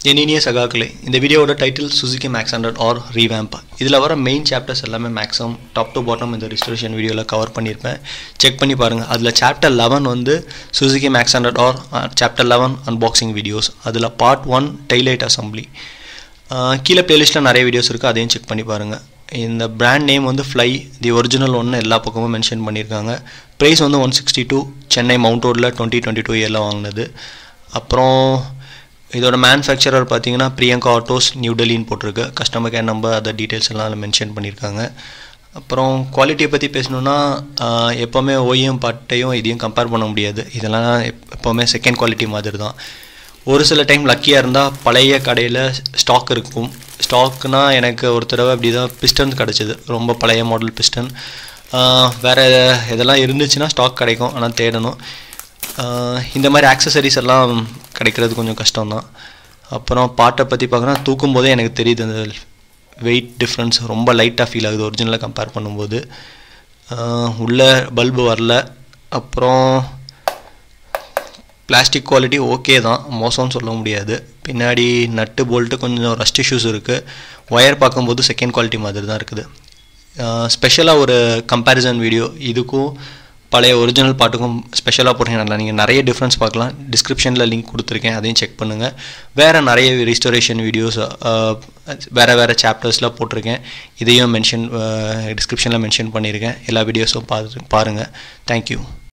என் இனிய சகாக்களே இந்த வீடியோவோட title Suzuki Max hundred R revamp இதில் வர மெயின் சாப்டர்ஸ் எல்லாமே மேக்ஸிமம் டாப் டு பாட்டம் இந்த ரிஸ்டோரேஷன் வீடியோவில் கவர் பண்ணியிருப்பேன் செக் பண்ணி பாருங்கள் அதில் சாப்டர் லெவன் வந்து Suzuki Max hundred R chapter eleven unboxing videos அதில் பார்ட் ஒன் டெய்லைட் அசம்பிளி கீழே பிளேலிஸ்ட்டில் நிறைய வீடியோஸ் இருக்குது அதையும் செக் பண்ணி பாருங்கள் இந்த பிராண்ட் நேம் வந்து ஃப்ளை தி ஒரிஜினல் ஒன்று எல்லா பக்கமும் மென்ஷன் பண்ணியிருக்காங்க ப்ரைஸ் வந்து one sixty two Chennai mount ரோடில் டுவெண்ட்டி டுவெண்ட்டி டூ இயரில் வாங்கினது அப்புறம் இதோட மேனுஃபேக்சரர் பார்த்தீங்கன்னா பிரியங்கா ஆட்டோஸ் நியூ டெல்லின்னு போட்டிருக்கு customer care number other details எல்லாம் அதில் மென்ஷன் பண்ணியிருக்காங்க அப்புறம் குவாலிட்டியை பற்றி பேசணுன்னா எப்போவுமே ஓஎம் பாட்டையும் இதையும் கம்பேர் பண்ண முடியாது இதெல்லாம் எப்போவுமே செகண்ட் குவாலிட்டி மாதிரி தான் ஒரு சில டைம் லக்கியாக இருந்தால் பழைய கடையில் ஸ்டாக் இருக்கும் ஸ்டாக்னால் எனக்கு ஒரு தடவை அப்படி தான் பிஸ்டன் கிடச்சிது ரொம்ப பழைய மாடல் பிஸ்டன் வேறு இதெல்லாம் இருந்துச்சுன்னா ஸ்டாக் கிடைக்கும் ஆனால் தேடணும் இந்த மாதிரி ஆக்சசரிஸ் எல்லாம் கிடைக்கிறது கொஞ்சம் கஷ்டம்தான் அப்புறம் பாட்டை பற்றி பார்க்குறேன் தூக்கும் போதே எனக்கு தெரியுது அந்த வெயிட் டிஃப்ரென்ஸ் ரொம்ப லைட்டாக ஃபீல் ஆகுது ஒரிஜினலாக கம்பேர் பண்ணும்போது உள்ள பல்பு வரல அப்புறம் பிளாஸ்டிக் குவாலிட்டி ஓகே தான் மோசம்னு சொல்ல முடியாது பின்னாடி நட்டு போல்ட்டு கொஞ்சம் ரஸ்ட் இஷ்யூஸ் இருக்குது ஒயர் பார்க்கும்போது செகண்ட் குவாலிட்டி மாதிரி தான் இருக்குது ஸ்பெஷலாக ஒரு கம்பேரிசன் வீடியோ இதுக்கும் பழைய ஒரிஜினல் பாட்டுக்கும் ஸ்பெஷலாக போட்டிங்கன்னா நீங்கள் நிறைய டிஃப்ரென்ஸ் பார்க்கலாம் டிஸ்கிரிப்ஷனில் லிங்க் கொடுத்துருக்கேன் அதையும் செக் பண்ணுங்கள் வேறு நிறைய ரிஸ்டோரேஷன் வீடியோஸ் வேறு வேறு சாப்டர்ஸில் போட்டிருக்கேன் இதையும் மென்ஷன் டிஸ்கிரிப்ஷனில் மென்ஷன் பண்ணியிருக்கேன் எல்லா வீடியோஸும் பார்த்து பாருங்கள் தேங்க்யூ